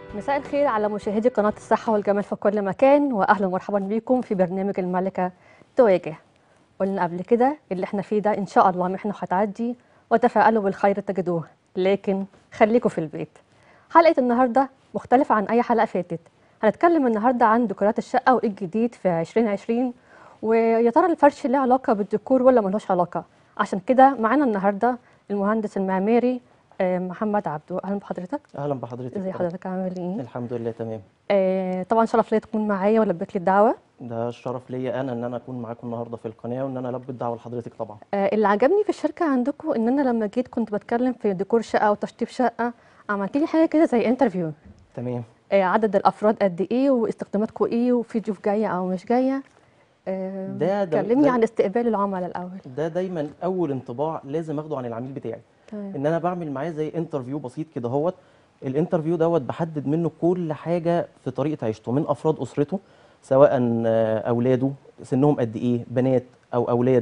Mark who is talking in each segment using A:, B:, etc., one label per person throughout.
A: مساء الخير على مشاهدي قناة الصحة والجمال في كل مكان وأهلا ومرحبا بكم في برنامج الملكة تواجه قلنا قبل كده اللي احنا فيه ده إن شاء الله محنة هتعدي وتفاءلوا بالخير تجدوه لكن خليكم في البيت حلقة النهاردة مختلفة عن أي حلقة فاتت هنتكلم النهاردة عن ديكورات الشقة وإيه الجديد في 2020 ويا ترى الفرش له علاقة بالديكور ولا ملوش علاقة عشان كده معانا النهاردة المهندس المعماري آه، محمد عبدو أهلا بحضرتك
B: اهلا بحضرتك
A: ازي حضرتك عامل ايه؟
B: الحمد لله تمام
A: آه طبعا شرف ليا تكون معايا ولبيت لي الدعوه
B: ده الشرف ليا انا ان انا اكون معاكم النهارده في القناه وان انا البي الدعوه لحضرتك طبعا
A: آه اللي عجبني في الشركه عندكم ان انا لما جيت كنت بتكلم في ديكور شقه وتشطيب شقه عملت لي حاجه كده زي انترفيو
B: تمام
A: آه عدد الافراد قد ايه واستخداماتكم ايه وفي ضيوف جايه او مش جايه آه
B: ده- ده-
A: كلمني
B: ده-
A: عن استقبال العملاء الاول
B: ده دايما اول انطباع لازم اخده عن العميل بتاعي
A: تمام
B: ان انا بعمل معاه زي انترفيو بسيط كده هوت الانترفيو دوت بحدد منه كل حاجه في طريقه عيشته من افراد اسرته سواء آه، اولاده سنهم قد ايه بنات او اولاد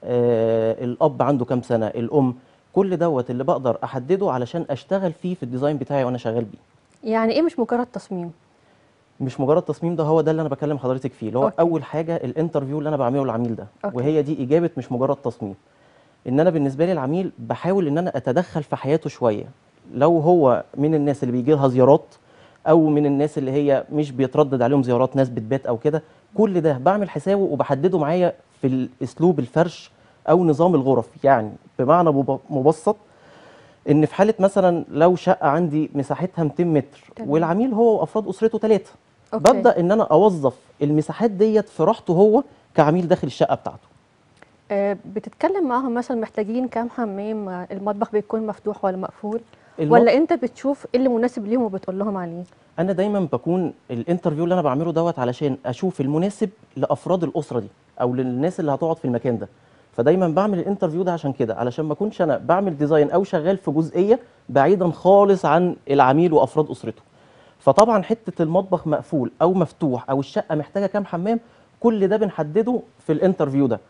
B: آه، الاب عنده كام سنه الام كل دوت اللي بقدر احدده علشان اشتغل فيه في الديزاين بتاعي وانا شغال بيه
A: يعني ايه مش مجرد تصميم
B: مش مجرد تصميم ده هو ده اللي انا بكلم حضرتك فيه اللي هو
A: أوكي.
B: اول حاجه الانترفيو اللي انا بعمله للعميل ده
A: أوكي.
B: وهي دي اجابه مش مجرد تصميم ان انا بالنسبه لي العميل بحاول ان انا اتدخل في حياته شويه لو هو من الناس اللي بيجي لها زيارات او من الناس اللي هي مش بيتردد عليهم زيارات ناس بتبات او كده كل ده بعمل حسابه وبحدده معايا في الاسلوب الفرش او نظام الغرف يعني بمعنى مب- مبسط ان في حاله مثلا لو شقه عندي مساحتها 200 متر
A: تمام.
B: والعميل هو وافراد اسرته ثلاثه
A: أوكي.
B: ببدا ان انا اوظف المساحات ديت في راحته هو كعميل داخل الشقه بتاعته
A: آه بتتكلم معاهم مثلا محتاجين كام حمام آه، المطبخ بيكون مفتوح ولا مقفول
B: الم-
A: ولا انت بتشوف ايه اللي مناسب ليهم وبتقول لهم عليه
B: انا دايما بكون الانترفيو اللي انا بعمله دوت علشان اشوف المناسب لافراد الاسره دي او للناس اللي هتقعد في المكان ده فدايما بعمل الانترفيو ده عشان كده علشان ما اكونش انا بعمل ديزاين او شغال في جزئيه بعيدا خالص عن العميل وافراد اسرته فطبعا حته المطبخ مقفول او مفتوح او الشقه محتاجه كام حمام كل ده بنحدده في الانترفيو ده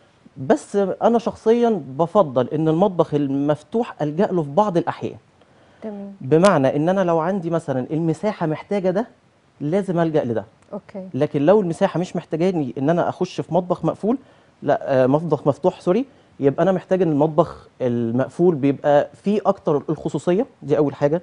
B: بس انا شخصيا بفضل ان المطبخ المفتوح الجا له في بعض الاحيان
A: تمام
B: بمعنى ان انا لو عندي مثلا المساحه محتاجه ده لازم الجا لده
A: اوكي
B: لكن لو المساحه مش محتاجاني ان انا اخش في مطبخ مقفول لا آه، مطبخ مفتوح سوري يبقى انا محتاج ان المطبخ المقفول بيبقى فيه اكتر الخصوصيه دي اول حاجه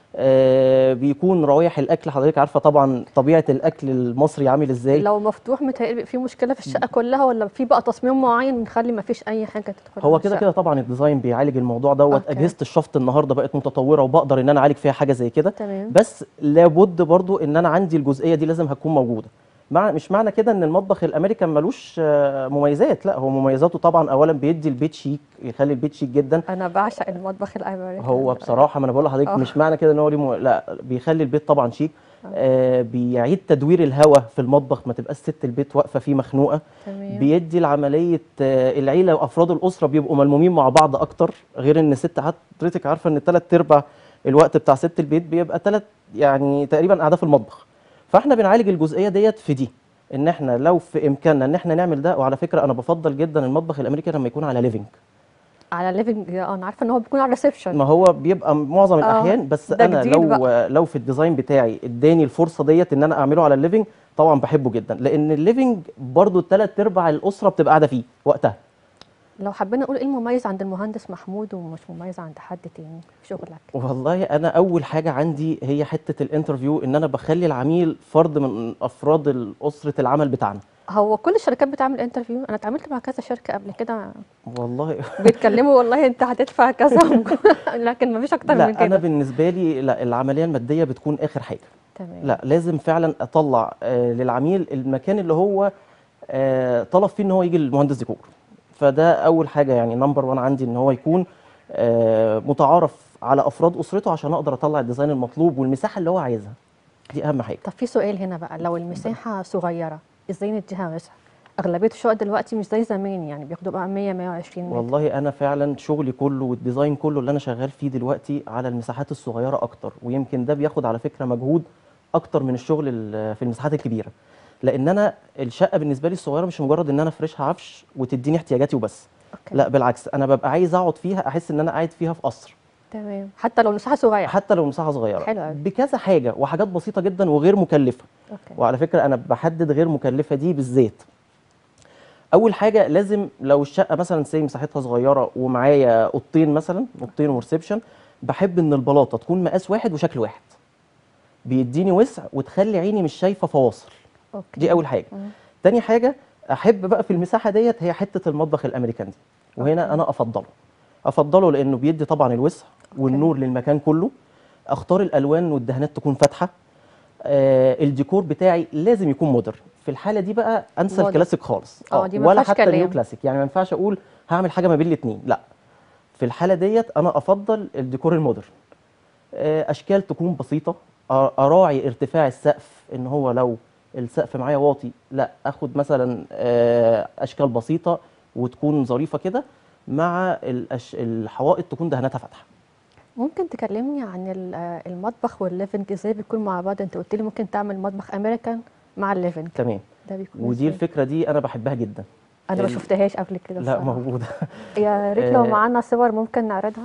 B: آه بيكون روايح الاكل حضرتك عارفه طبعا طبيعه الاكل المصري عامل ازاي
A: لو مفتوح متهيألي في مشكله في الشقه كلها ولا في بقى تصميم معين نخلي ما فيش اي حاجه تدخل
B: هو
A: على
B: كده
A: الشقة؟
B: كده طبعا الديزاين بيعالج الموضوع دوت
A: أوكي.
B: اجهزه الشفط النهارده بقت متطوره وبقدر ان انا اعالج فيها حاجه زي كده
A: تمام
B: بس لابد برضو ان انا عندي الجزئيه دي لازم هتكون موجوده مع مش معنى كده ان المطبخ الامريكان ملوش آه، مميزات لا هو مميزاته طبعا اولا بيدي البيت شيك يخلي البيت شيك جدا
A: انا بعشق المطبخ الامريكي
B: هو بصراحه ما انا بقول لحضرتك
A: آه.
B: مش معنى كده ان هو ليه مو... لا بيخلي البيت طبعا شيك آه بيعيد تدوير الهواء في المطبخ ما تبقاش ست البيت واقفه فيه مخنوقه
A: تمام
B: بيدي لعمليه آه، العيله وافراد الاسره بيبقوا ملمومين مع بعض اكتر غير ان ست حضرتك عارفه ان ثلاث ارباع الوقت بتاع ست البيت بيبقى ثلاث يعني تقريبا قاعده في المطبخ فاحنا بنعالج الجزئيه ديت في دي ان احنا لو في امكاننا ان احنا نعمل ده وعلى فكره انا بفضل جدا المطبخ الامريكي لما يكون على ليفنج
A: على ليفنج انا عارفه ان هو بيكون على الريسبشن
B: ما هو بيبقى معظم
A: آه،
B: الاحيان بس
A: ده
B: انا
A: جديد
B: لو
A: بقى.
B: لو في الديزاين بتاعي اداني الفرصه ديت ان انا اعمله على الليفنج طبعا بحبه جدا لان الليفنج برضو الثلاث ارباع الاسره بتبقى قاعده فيه وقتها
A: لو حبينا نقول ايه المميز عند المهندس محمود ومش مميز عند حد تاني في شغلك
B: والله انا اول حاجه عندي هي حته الانترفيو ان انا بخلي العميل فرد من افراد اسره العمل بتاعنا
A: هو كل الشركات بتعمل انترفيو انا اتعاملت مع كذا شركه قبل كده
B: والله
A: بيتكلموا والله انت هتدفع كذا لكن مفيش اكتر من
B: لا انا
A: كده
B: بالنسبه لي لا العمليه الماديه بتكون اخر حاجه
A: تمام
B: لا لازم فعلا اطلع آه للعميل المكان اللي هو آه طلب فيه ان هو يجي المهندس ديكور فده اول حاجه يعني نمبر 1 عندي ان هو يكون آه متعارف على افراد اسرته عشان اقدر اطلع الديزاين المطلوب والمساحه اللي هو عايزها دي اهم حاجه
A: طب في سؤال هنا بقى لو المساحه صغيره ازاي نديها وسع اغلبيه الشقق دلوقتي مش زي زمان يعني بياخدوا بقى 100 120 متر
B: والله انا فعلا شغلي كله والديزاين كله اللي انا شغال فيه دلوقتي على المساحات الصغيره اكتر ويمكن ده بياخد على فكره مجهود اكتر من الشغل ال- في المساحات الكبيره لان انا الشقه بالنسبه لي الصغيره مش مجرد ان انا افرشها عفش وتديني احتياجاتي وبس
A: أوكي.
B: لا بالعكس انا ببقى عايز اقعد فيها احس ان انا قاعد فيها في قصر
A: تمام حتى لو المساحه صغيره
B: حتى لو مساحه صغيره
A: حلو أوي.
B: بكذا حاجه وحاجات بسيطه جدا وغير مكلفه
A: اوكي
B: وعلى فكره انا بحدد غير مكلفه دي بالذات اول حاجه لازم لو الشقه مثلا سي مساحتها صغيره ومعايا اوضتين مثلا اوضتين وريسبشن بحب ان البلاطه تكون مقاس واحد وشكل واحد بيديني وسع وتخلي عيني مش شايفه فواصل
A: اوكي
B: دي اول حاجه
A: مم.
B: تاني حاجه احب بقى في المساحه ديت هي حته المطبخ الامريكان دي وهنا
A: أوكي.
B: انا افضله افضله لانه بيدي طبعا الوسع والنور للمكان كله اختار الالوان والدهانات تكون فاتحه آه الديكور بتاعي لازم يكون مودرن في الحاله دي بقى انسى
A: مودرن.
B: الكلاسيك خالص
A: آه، دي ما
B: ولا
A: فيهاش
B: حتى النيو
A: كلام.
B: كلاسيك يعني ما ينفعش اقول هعمل حاجه ما بين الاثنين لا في الحاله ديت انا افضل الديكور المودرن آه، اشكال تكون بسيطه أ- اراعي ارتفاع السقف ان هو لو السقف معايا واطي لا اخد مثلا آه، اشكال بسيطه وتكون ظريفه كده مع الأش... الحوائط تكون دهاناتها فاتحه
A: ممكن تكلمني عن ال- آه، المطبخ والليفنج ازاي بيكون مع بعض انت قلت لي ممكن تعمل مطبخ امريكان مع الليفنج
B: تمام
A: ده بيكون
B: ودي
A: إزاي؟
B: الفكره دي انا بحبها جدا
A: انا ما
B: ال-
A: شفتهاش قبل كده
B: لا
A: الصراحة.
B: موجوده
A: يا ريت لو
B: آه،
A: معانا صور ممكن نعرضها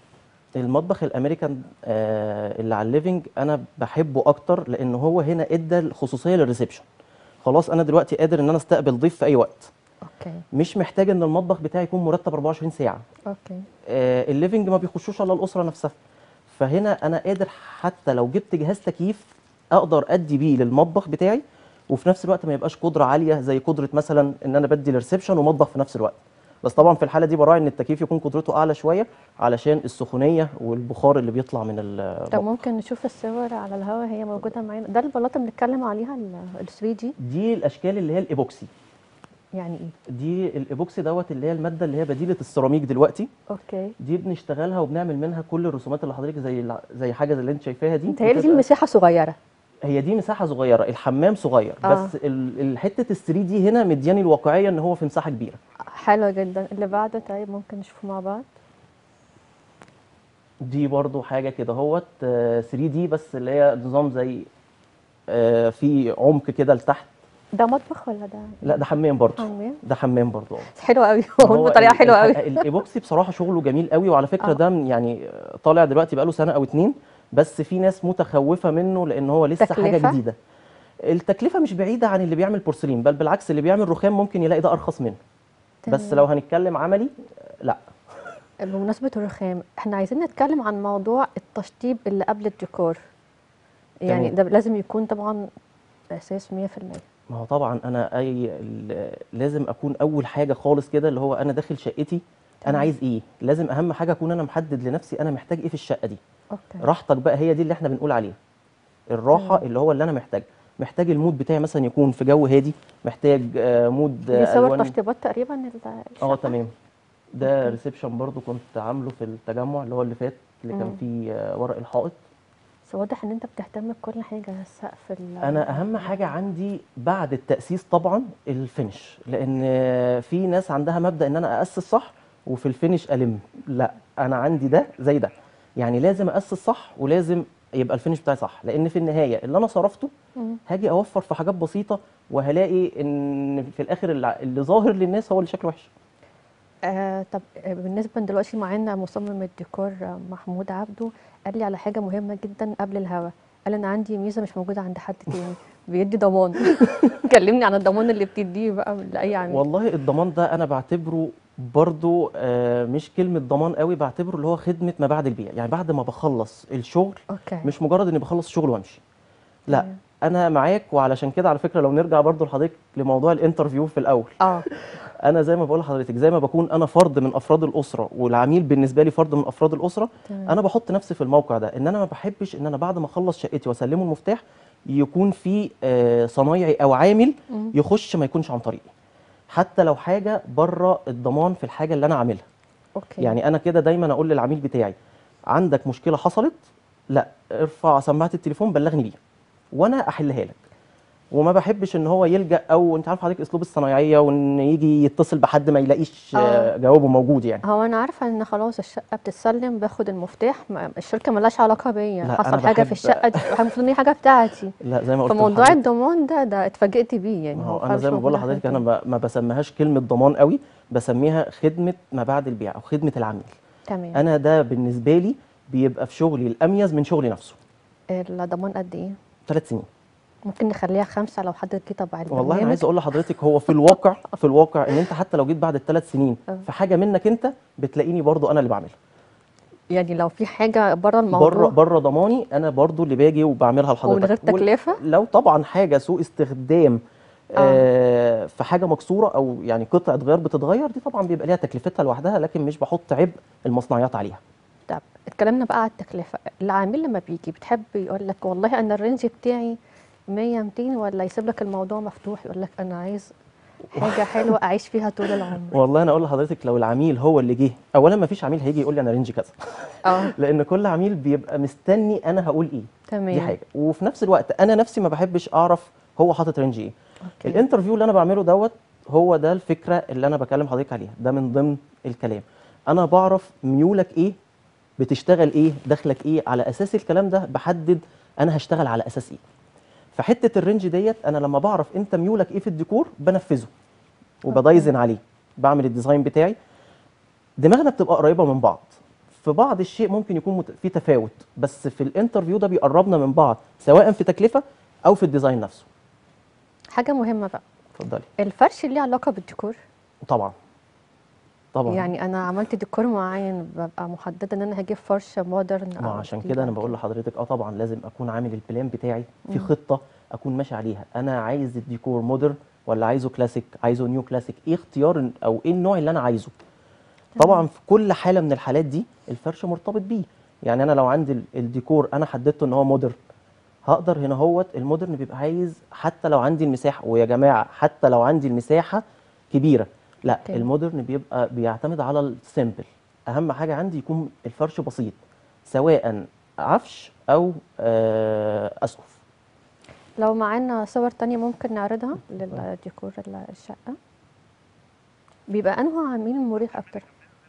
B: المطبخ الامريكان آه، اللي على الليفنج انا بحبه اكتر لان هو هنا ادى الخصوصيه للريسبشن خلاص انا دلوقتي قادر ان انا استقبل ضيف في اي وقت
A: اوكي
B: مش محتاج ان المطبخ بتاعي يكون مرتب 24 ساعه
A: اوكي
B: آه، الليفنج ما بيخشوش الا الاسره نفسها فهنا انا قادر حتى لو جبت جهاز تكييف اقدر ادي بيه للمطبخ بتاعي وفي نفس الوقت ما يبقاش قدره عاليه زي قدره مثلا ان انا بدي للريسبشن ومطبخ في نفس الوقت بس طبعا في الحاله دي براعي ان التكييف يكون قدرته اعلى شويه علشان السخونيه والبخار اللي بيطلع من
A: طب
B: المطبخ
A: ممكن نشوف الصور على الهواء هي موجوده معانا ده البلاطه اللي بنتكلم عليها ال 3 دي
B: دي الاشكال اللي هي الايبوكسي
A: يعني ايه
B: دي الايبوكسي دوت اللي هي الماده اللي هي بديله السيراميك دلوقتي
A: اوكي
B: دي بنشتغلها وبنعمل منها كل الرسومات اللي حضرتك زي الع- زي حاجه زي اللي انت شايفاها دي
A: متهيألي دي
B: بتبقى-
A: المساحه صغيره
B: هي دي مساحه صغيره الحمام صغير
A: آه.
B: بس ال- ال- حته ال 3 دي هنا مدياني الواقعيه ان هو في مساحه كبيره
A: حلوه جدا اللي بعده طيب ممكن نشوفه مع بعض
B: دي برضو حاجه كده اهوت 3 دي بس اللي هي نظام زي آه، في عمق كده لتحت
A: ده مطبخ ولا ده
B: لا ده حمام برضو
A: حمام
B: ده حمام برضو اه
A: حلو قوي
B: هو
A: هو بطريقه
B: ال-
A: حلوه قوي
B: الح- الايبوكسي بصراحه شغله جميل قوي وعلى فكره
A: آه.
B: ده من- يعني طالع دلوقتي بقاله سنه او اتنين بس في ناس متخوفه منه لان هو لسه حاجه
A: تكلفة؟
B: جديده التكلفه مش بعيده عن اللي بيعمل بورسلين بل بالعكس اللي بيعمل رخام ممكن يلاقي ده ارخص منه بس
A: تمام.
B: لو هنتكلم عملي لا
A: بمناسبة الرخام احنا عايزين نتكلم عن موضوع التشطيب اللي قبل الديكور يعني
B: تمام.
A: ده لازم يكون طبعا اساس 100%
B: ما هو طبعا انا اي ال- لازم اكون اول حاجه خالص كده اللي هو انا داخل شقتي انا
A: تمام.
B: عايز ايه لازم اهم حاجه اكون انا محدد لنفسي انا محتاج ايه في الشقه دي
A: اوكي
B: راحتك بقى هي دي اللي احنا بنقول عليها الراحه
A: تمام.
B: اللي هو اللي انا محتاج محتاج المود بتاعي مثلا يكون في جو هادي محتاج آه، مود
A: دي
B: آه،
A: صور
B: الوان
A: تشطيبات تقريبا ال-
B: اه
A: الشقة؟
B: تمام ده
A: أوكي.
B: ريسبشن برضو كنت عامله في التجمع اللي هو اللي فات اللي كان
A: مم.
B: فيه آه، ورق الحائط
A: بس واضح ان انت بتهتم بكل حاجة السقف ال-
B: انا اهم حاجه عندي بعد التاسيس طبعا الفينش لان في ناس عندها مبدا ان انا اسس صح وفي الفينش الم لا انا عندي ده زي ده يعني لازم اسس صح ولازم يبقى الفينش بتاعي صح لان في النهايه اللي انا صرفته
A: مم.
B: هاجي اوفر في حاجات بسيطه وهلاقي ان في الاخر اللي اللي ظاهر للناس هو اللي شكله وحش
A: آه طب آه، بالنسبة دلوقتي معانا مصمم الديكور آه، محمود عبده قال لي على حاجة مهمة جدا قبل الهوا قال انا عندي ميزة مش موجودة عند حد تاني بيدي ضمان كلمني عن الضمان اللي بتديه بقى لأي عميل
B: والله الضمان ده انا بعتبره برضو آه، مش كلمه ضمان قوي بعتبره اللي هو خدمه ما بعد البيع يعني بعد ما بخلص الشغل
A: اوكي
B: مش مجرد اني بخلص الشغل وامشي لا
A: تمام.
B: انا معاك وعلشان كده على فكره لو نرجع برضو لحضرتك لموضوع الانترفيو في الاول
A: اه
B: انا زي ما بقول لحضرتك زي ما بكون انا فرد من افراد الاسره والعميل بالنسبه لي فرد من افراد الاسره
A: تمام.
B: انا بحط نفسي في الموقع ده ان انا ما بحبش ان انا بعد ما اخلص شقتي واسلمه المفتاح يكون في آه، صنايعي او عامل
A: مم.
B: يخش ما يكونش عن طريقي حتى لو حاجه بره الضمان في الحاجه اللي انا عاملها
A: اوكي
B: يعني انا كده دايما اقول للعميل بتاعي عندك مشكله حصلت لا ارفع سماعه التليفون بلغني بيها وانا احلها لك وما بحبش ان هو يلجا او انت عارف حضرتك اسلوب الصنايعيه وان يجي يتصل بحد ما يلاقيش
A: آه.
B: آه، جوابه موجود يعني
A: هو انا عارفه ان خلاص الشقه بتتسلم باخد المفتاح ما الشركه ملهاش علاقه بيا
B: لا،
A: حصل
B: أنا
A: حاجه
B: بحب-
A: في الشقه دي المفروض ان هي حاجه بتاعتي
B: لا زي ما قلت
A: فموضوع
B: لحضرتك
A: الضمان ده ده اتفاجئت بيه يعني
B: ما هو
A: فعلا
B: انا
A: مش
B: زي ما بقول
A: موجود
B: لحضرتك
A: عند
B: انا
A: حد
B: ب- ما بسميهاش كلمه ضمان قوي بسميها خدمه ما بعد البيع او خدمه العميل
A: تاني. تمام
B: انا ده بالنسبه لي بيبقى في شغلي الاميز من شغلي نفسه
A: الضمان قد ايه
B: ثلاث سنين
A: ممكن نخليها خمسة لو حد جه تبع
B: والله انا
A: البرنامج
B: عايز اقول لحضرتك هو في الواقع في الواقع ان انت حتى لو جيت بعد الثلاث سنين
A: آه.
B: في حاجه منك انت بتلاقيني برضو انا اللي بعملها
A: يعني لو في حاجة بره الموضوع
B: بره بره ضماني انا برضو اللي باجي وبعملها لحضرتك
A: ومن غير
B: وال-
A: تكلفة
B: لو طبعا حاجه سوء استخدام آه في حاجه مكسوره او يعني قطعه غيار بتتغير دي طبعا بيبقى ليها تكلفتها لوحدها لكن مش بحط عبء المصنعيات عليها
A: طب اتكلمنا بقى على التكلفة العميل لما بيجي بتحب يقول لك والله انا الرينج بتاعي 100 200 ولا يسيب لك الموضوع مفتوح يقول لك انا عايز حاجة حلوة اعيش فيها طول العمر
B: والله انا اقول لحضرتك لو العميل هو اللي جه اولا ما فيش عميل هيجي يقول لي انا رينج كذا
A: اه
B: لان كل عميل بيبقى مستني انا هقول ايه
A: تمام
B: دي حاجه وفي نفس الوقت انا نفسي ما بحبش اعرف هو حاطط رينج ايه
A: اوكي
B: الانترفيو اللي انا بعمله دوت هو ده الفكره اللي انا بكلم حضرتك عليها ده من ضمن الكلام انا بعرف ميولك ايه بتشتغل ايه دخلك ايه على اساس الكلام ده بحدد انا هشتغل على اساس ايه فحته الرينج ديت انا لما بعرف انت ميولك ايه في الديكور بنفذه وبدايزن عليه بعمل الديزاين بتاعي دماغنا بتبقى قريبه من بعض في بعض الشيء ممكن يكون مت- في تفاوت بس في الانترفيو ده بيقربنا من بعض سواء في تكلفه او في الديزاين نفسه
A: حاجة مهمة بقى
B: اتفضلي
A: الفرش ليه علاقة بالديكور
B: طبعا طبعا
A: يعني انا عملت ديكور معين ببقى محددة ان انا هجيب فرش مودرن
B: ما
A: أو
B: عشان
A: جديد
B: كده انا
A: أو
B: بقول لحضرتك اه طبعا لازم اكون عامل البلان بتاعي في خطه اكون ماشي عليها انا عايز الديكور مودرن ولا عايزه كلاسيك عايزه نيو كلاسيك ايه اختيار او ايه النوع اللي انا عايزه طبعا في كل حاله من الحالات دي الفرش مرتبط بيه يعني انا لو عندي ال- الديكور انا حددته ان هو مودرن هقدر هنا هوت المودرن بيبقى عايز حتى لو عندي المساحه ويا جماعه حتى لو عندي المساحه كبيره لا
A: أوكي.
B: المودرن بيبقى بيعتمد على السيمبل اهم حاجه عندي يكون الفرش بسيط سواء عفش او آه، اسقف
A: لو معانا صور تانية ممكن نعرضها للديكور ال- الشقة بيبقى أنه عميل مريح أكتر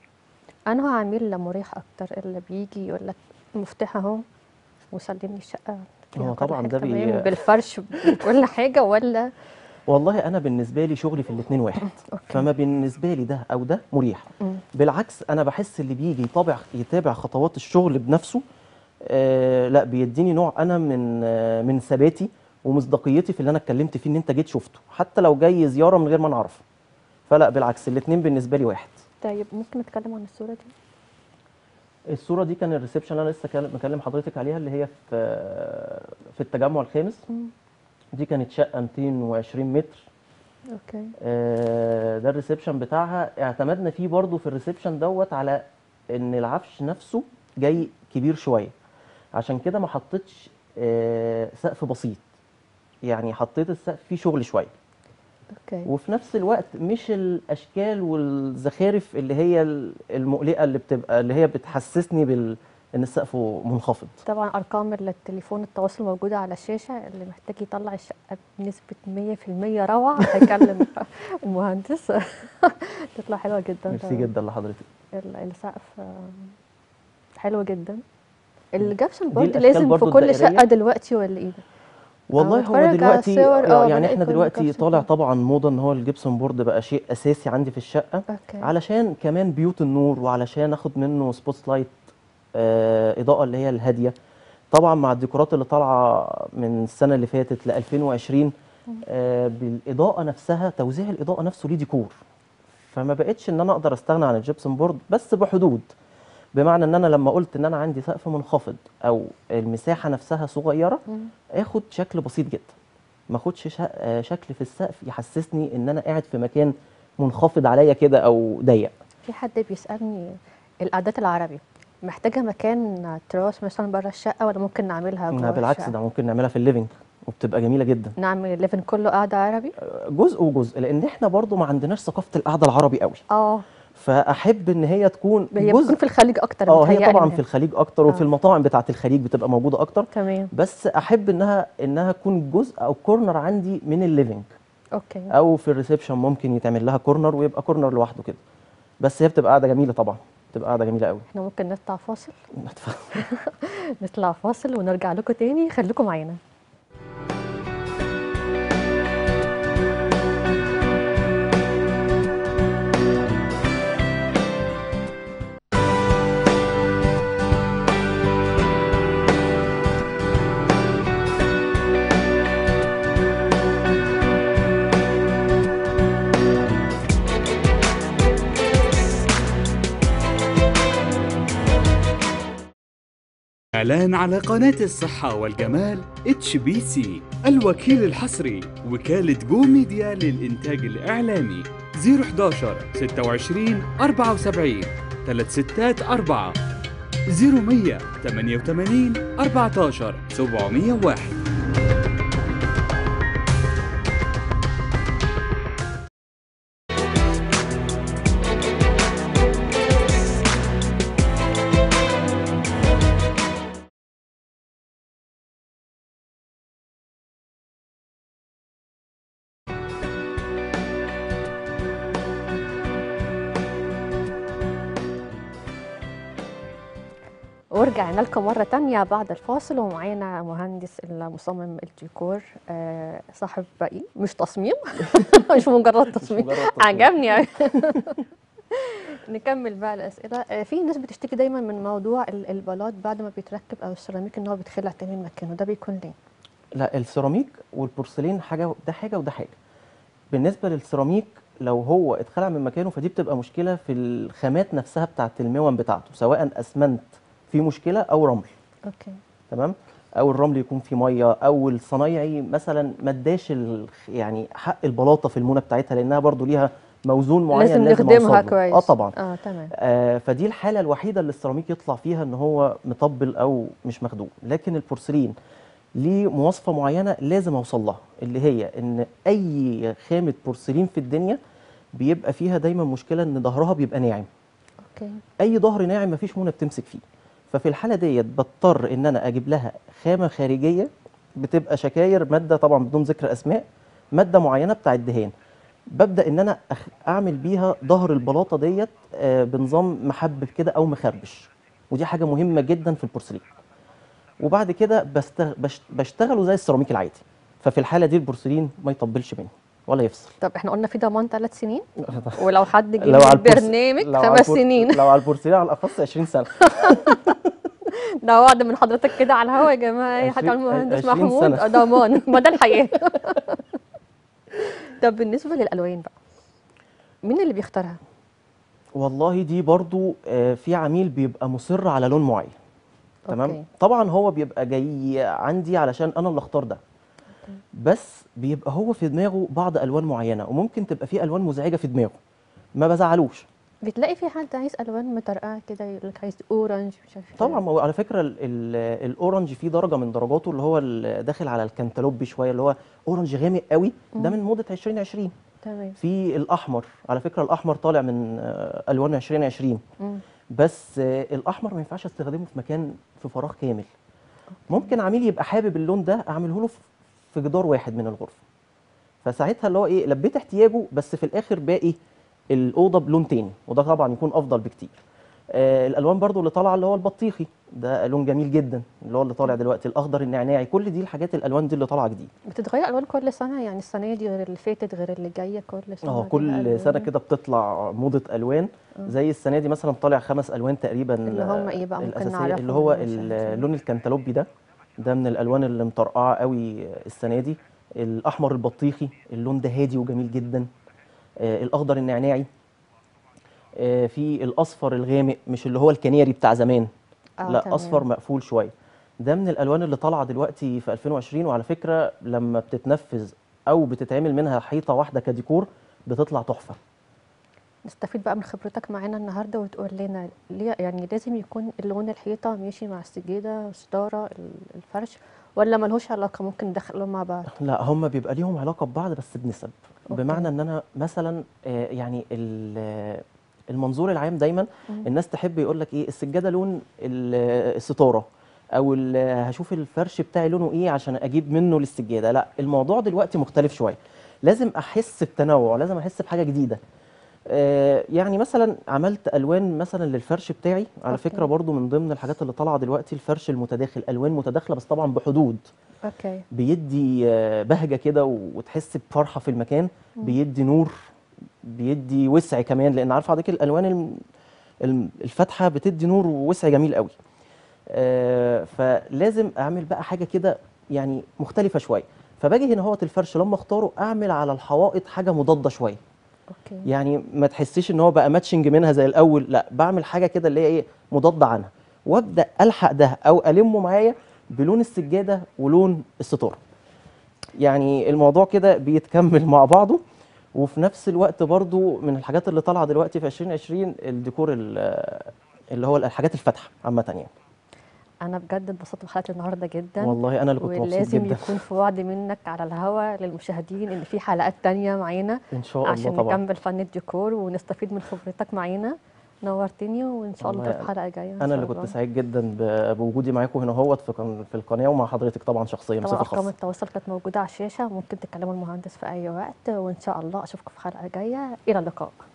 A: أنه عميل مريح أكتر اللي بيجي يقول لك المفتاح أهو وسلمني الشقة فيها
B: هو
A: كل
B: طبعاً
A: حاجة
B: ده بي-
A: تمام بالفرش بكل حاجة ولا
B: والله انا بالنسبه لي شغلي في الاثنين واحد
A: أوكي.
B: فما بالنسبه لي ده او ده مريح
A: مم.
B: بالعكس انا بحس اللي بيجي يتابع يتابع خطوات الشغل بنفسه آه لا بيديني نوع انا من آه من ثباتي ومصداقيتي في اللي انا اتكلمت فيه ان انت جيت شفته حتى لو جاي زياره من غير ما نعرف فلا بالعكس الاثنين بالنسبه لي واحد
A: طيب ممكن نتكلم عن الصورة دي
B: الصوره دي كان الريسبشن اللي انا لسه كان- مكلم حضرتك عليها اللي هي في في التجمع الخامس
A: مم.
B: دي كانت شقه 220 متر
A: أوكي
B: آه، ده الريسبشن بتاعها اعتمدنا فيه برضو في الريسبشن دوت على ان العفش نفسه جاي كبير شويه عشان كده ما حطيتش آه، سقف بسيط يعني حطيت السقف فيه شغل شويه
A: أوكي
B: وفي نفس الوقت مش الاشكال والزخارف اللي هي المقلقه اللي بتبقى اللي هي بتحسسني بال ان السقف منخفض
A: طبعا ارقام التليفون التواصل موجوده على الشاشه اللي محتاج يطلع الشقه بنسبه 100% روعه هيكلم المهندس تطلع حلوه جدا
B: ميرسي جدا لحضرتك
A: ال- السقف آه، حلو جدا الجبسن
B: دي
A: بورد
B: الأشكال
A: لازم في
B: برضو
A: كل
B: الدائرية.
A: شقه دلوقتي ولا ايه ده؟
B: والله
A: أنا
B: هو
A: بتفرج على
B: دلوقتي
A: الصور،
B: آه،
A: آه،
B: يعني
A: بلاقي
B: احنا
A: كل
B: دلوقتي
A: جبسن
B: طالع
A: بورد.
B: طبعا موضه ان هو الجبسون بورد بقى شيء اساسي عندي في الشقه
A: اوكي
B: علشان كمان بيوت النور وعلشان اخد منه سبوت لايت آه، اضاءه اللي هي الهاديه طبعا مع الديكورات اللي طالعه من السنه اللي فاتت ل 2020 آه، بالاضاءه نفسها توزيع الاضاءه نفسه ليه ديكور فما بقتش ان انا اقدر استغنى عن الجبسون بورد بس بحدود بمعنى ان انا لما قلت ان انا عندي سقف منخفض او المساحه نفسها صغيره
A: مم.
B: اخد شكل بسيط جدا ما اخدش شا- آه، شكل في السقف يحسسني ان انا قاعد في مكان منخفض عليا كده او ضيق
A: في حد بيسالني القعدات العربي محتاجه مكان تراس مثلا بره الشقه ولا ممكن نعملها
B: لا
A: جوه
B: بالعكس
A: الشقة؟
B: ده ممكن نعملها في الليفنج وبتبقى جميله جدا
A: نعمل الليفن كله قاعده عربي
B: جزء وجزء لان احنا برضو ما عندناش ثقافه القعده العربي قوي
A: اه
B: فاحب ان هي تكون
A: هي بتكون
B: جزء
A: في الخليج اكتر
B: اه هي
A: متهيألي
B: طبعا
A: منها.
B: في الخليج اكتر وفي
A: آه.
B: المطاعم بتاعه الخليج بتبقى موجوده اكتر
A: تمام
B: بس احب انها انها تكون جزء او كورنر عندي من الليفنج
A: اوكي
B: او في الريسبشن ممكن يتعمل لها كورنر ويبقى كورنر لوحده كده بس هي بتبقى قاعده جميله طبعا بتبقى قاعده جميله قوي
A: احنا ممكن نطلع فاصل نطلع فاصل ونرجع لكم تاني خليكم معانا
C: للإعلان على قناة الصحة والجمال اتش بي سي الوكيل الحصري وكالة جو ميديا للإنتاج الإعلامي 011 26 74 364 0188 14 701
A: ورجعنا لكم مرة تانية بعد الفاصل ومعانا مهندس المصمم الديكور آه، صاحب بقي مش تصميم مش مجرد تصميم
B: مجرد تصميم.
A: عجبني أوي. نكمل بقى الأسئلة آه، في ناس بتشتكي دايما من موضوع ال- البلاط بعد ما بيتركب أو السيراميك إن هو بيتخلع تاني من مكانه ده بيكون ليه؟
B: لا السيراميك والبورسلين حاجه ده حاجه وده حاجه بالنسبه للسيراميك لو هو اتخلع من مكانه فدي بتبقى مشكله في الخامات نفسها بتاعه المون بتاعته سواء اسمنت فيه مشكله او رمل
A: أوكي
B: تمام او الرمل يكون فيه ميه او الصنايعي مثلا ما اداش ال- يعني حق البلاطه في المونه بتاعتها لانها برضو ليها موزون معين
A: لازم
B: لازم
A: نخدمها
B: أوصل له.
A: كويس
B: اه طبعا
A: اه تمام
B: آه فدي الحاله الوحيده اللي السيراميك يطلع فيها ان هو مطبل او مش مخدوم لكن البورسلين ليه مواصفه معينه لازم اوصل لها اللي هي ان اي خامه بورسلين في الدنيا بيبقى فيها دايما مشكله ان ظهرها بيبقى ناعم
A: أوكي
B: اي ظهر ناعم مفيش مونه بتمسك فيه ففي الحاله ديت بضطر ان انا اجيب لها خامه خارجيه بتبقى شكاير ماده طبعا بدون ذكر اسماء ماده معينه بتاع الدهان ببدا ان انا أخ... اعمل بيها ظهر البلاطه ديت آه، بنظام محبب كده او مخربش ودي حاجه مهمه جدا في البورسلين وبعد كده بستغ... بش... بشتغله زي السيراميك العادي ففي الحاله دي البورسلين ما يطبلش مني ولا يفصل
A: طب احنا قلنا في ضمان ثلاث سنين ولو حد جه
B: لو
A: من
B: على البورس-
A: البرنامج
B: لو على
A: خمس
B: البور-
A: سنين
B: لو على البورسلين على الاخص 20 سنه
A: ده وعد من حضرتك كده على الهوا يا جماعه اي حاجه على
B: عشرين-
A: المهندس
B: عشرين
A: محمود
B: سنة.
A: آه، ضمان مدى الحياه طب بالنسبه للالوان بقى مين اللي بيختارها؟
B: والله دي برضو آه، في عميل بيبقى مصر على لون معين تمام
A: أوكي.
B: طبعا هو بيبقى جاي عندي علشان انا اللي اختار ده بس بيبقى هو في دماغه بعض الوان معينه وممكن تبقى في الوان مزعجه في دماغه ما بزعلوش
A: بتلاقي في حد عايز الوان مطرقعه كده يقول لك عايز اورنج مش عارف إيه.
B: طبعا ما هو على فكره ال ال الاورنج فيه درجه من درجاته اللي هو ال- داخل على الكنتالوبي شويه اللي هو اورنج غامق قوي ده من موضه 2020
A: تمام
B: في الاحمر على فكره الاحمر طالع من آه، الوان 2020
A: مم.
B: بس آه، الاحمر ما ينفعش استخدمه في مكان في فراغ كامل ممكن عميل يبقى حابب اللون ده اعمله له في- في جدار واحد من الغرفه فساعتها اللي هو ايه لبيت احتياجه بس في الاخر باقي الاوضه بلون تاني وده طبعا يكون افضل بكتير آه الالوان برضو اللي طالعه اللي هو البطيخي ده لون جميل جدا اللي هو اللي طالع دلوقتي الاخضر النعناعي كل دي الحاجات الالوان دي اللي طالعه جديد
A: بتتغير الوان كل سنه يعني السنه دي غير اللي فاتت غير اللي جايه كل سنه
B: اه
A: ليها
B: كل
A: ألوان.
B: سنه كده بتطلع موضه الوان زي السنه دي مثلا طالع خمس الوان تقريبا
A: اللي هم إيه بقى؟ ممكن
B: الأساسية،
A: نعرفهم
B: اللي هو
A: للمشاهدين.
B: اللون الكنتالوبي ده ده من الالوان اللي مطرقعه قوي السنه دي الاحمر البطيخي اللون ده هادي وجميل جدا آه الاخضر النعناعي آه في الاصفر الغامق مش اللي هو الكناري بتاع زمان
A: آه،
B: لا
A: تمام.
B: اصفر مقفول شويه ده من الالوان اللي طالعه دلوقتي في 2020 وعلى فكره لما بتتنفذ او بتتعمل منها حيطه واحده كديكور بتطلع تحفه
A: نستفيد بقى من خبرتك معانا النهارده وتقول لنا ليه يعني لازم يكون لون الحيطه ماشي مع السجاده الستاره ال- الفرش ولا ملهوش علاقه ممكن ندخلهم مع بعض
B: لا هم بيبقى ليهم علاقه ببعض بس بنسب
A: أوكي.
B: بمعنى ان انا مثلا آه، يعني ال- المنظور العام دايما الناس تحب يقول لك ايه السجاده لون ال- الستاره او ال- هشوف الفرش بتاعي لونه ايه عشان اجيب منه للسجاده لا الموضوع دلوقتي مختلف شويه لازم احس بتنوع لازم احس بحاجه جديده آه، يعني مثلا عملت الوان مثلا للفرش بتاعي على
A: أوكي.
B: فكره برضو من ضمن الحاجات اللي طالعه دلوقتي الفرش المتداخل الوان متداخله بس طبعا بحدود
A: اوكي
B: بيدي آه، بهجه كده وتحس بفرحه في المكان بيدي نور بيدي وسع كمان لان عارف حضرتك الالوان الم- الم- الفاتحه بتدي نور ووسع جميل قوي آه، فلازم اعمل بقى حاجه كده يعني مختلفه شويه فباجي هنا هوت الفرش لما اختاره اعمل على الحوائط حاجه مضاده شويه
A: اوكي
B: يعني ما تحسيش ان هو بقى ماتشنج منها زي الاول لا بعمل حاجه كده اللي هي ايه مضاده عنها وابدا الحق ده او المه معايا بلون السجاده ولون الستاره يعني الموضوع كده بيتكمل مع بعضه وفي نفس الوقت برضو من الحاجات اللي طالعه دلوقتي في 2020 الديكور ال- اللي هو الحاجات الفاتحه عامه يعني
A: انا بجد اتبسطت بحلقه النهارده جدا
B: والله انا اللي كنت مبسوط
A: ولازم
B: جدا
A: يكون في وعد منك على الهوا للمشاهدين ان في حلقات تانية معانا
B: ان شاء الله
A: عشان
B: طبعا
A: نكمل فن الديكور ونستفيد من خبرتك معانا نورتني وان شاء الله
B: والله
A: في حلقه جايه إن
B: انا
A: شاء
B: اللي كنت
A: الله.
B: سعيد جدا ب- بوجودي معاكم هنا هوت في قن- في القناه ومع حضرتك طبعا شخصيا
A: طبعا
B: بصفه
A: ارقام
B: خاصه
A: التواصل كانت موجوده على الشاشه ممكن تكلموا المهندس في اي وقت وان شاء الله اشوفكم في حلقه جايه الى اللقاء